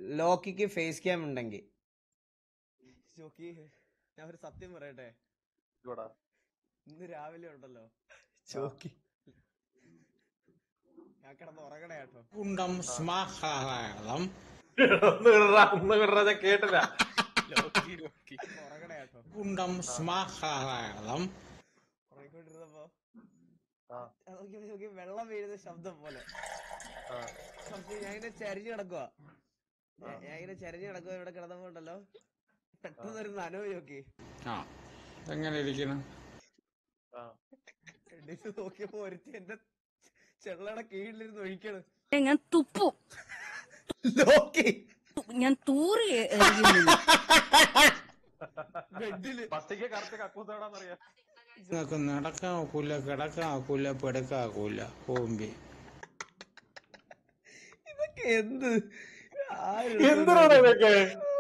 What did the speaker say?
ലോക്കിക്ക് face cam ഉണ്ടെങ്കിൽ ജോക്കി ഞാൻ ഒരു സത്യം പറയട്ടെ ഇതോടാ. ഇന്ന് രാവിലെ ഉണ്ടല്ലോ ജോക്കി ഞാൻ കിടന്ന് ഉറങ്ങണേ കേട്ടോ കുണ്ടം സ്മാഹാളം ഒന്ന് വിടറാ, ഒന്ന് വിടറാ, ഞാൻ കേട്ടില്ല ലോക്കി ലോക്കി ഉറങ്ങണേ കേട്ടോ കുണ്ടം സ്മാഹാളം ഉറങ്ങിക്കൊണ്ടിരുന്നപ്പോ ആ. അത് നോക്കിയപ്പോ നോക്കി വെള്ളം വീഴുന്ന ശബ്ദം പോലെ ആ. പക്ഷേ ഞാൻ ഇങ്ങനെ ചരിഞ്ഞു കിടക്കുക ഞാൻ ഇങ്ങനെ ചരിഞ്ഞു കിടക്കുക ഇവിടെ കിടന്നപ്പോ ഉണ്ടല്ലോ പെട്ടെന്ന് ഒരു നനവ് നോക്കി ആ എങ്ങനെ ഇരിക്കണം ആ. എണീറ്റ് നോക്കിയപ്പോ ഒരുത്തി എന്റെ ചെള്ളയുടെ കീഴിലിരുന്ന് ഒഴിക്കണ് ഞാൻ തുപ്പും ലോക്കി ഞാൻ തൂറി എറിയുന്നില്ല ബെഡില് പട്ടിക്ക് കറക്റ്റ് കക്കൂസാടാന്നറിയാം നിങ്ങൾക്ക് നടക്കാൻ ഒക്കില്ല കിടക്കാൻ ഒക്കില്ല പെടുക്കാൻ ഒക്കില്ല കോമ്പി ഇതൊക്കെ എന്ത് ആരും എന്തിനാണ് ഇതൊക്കെ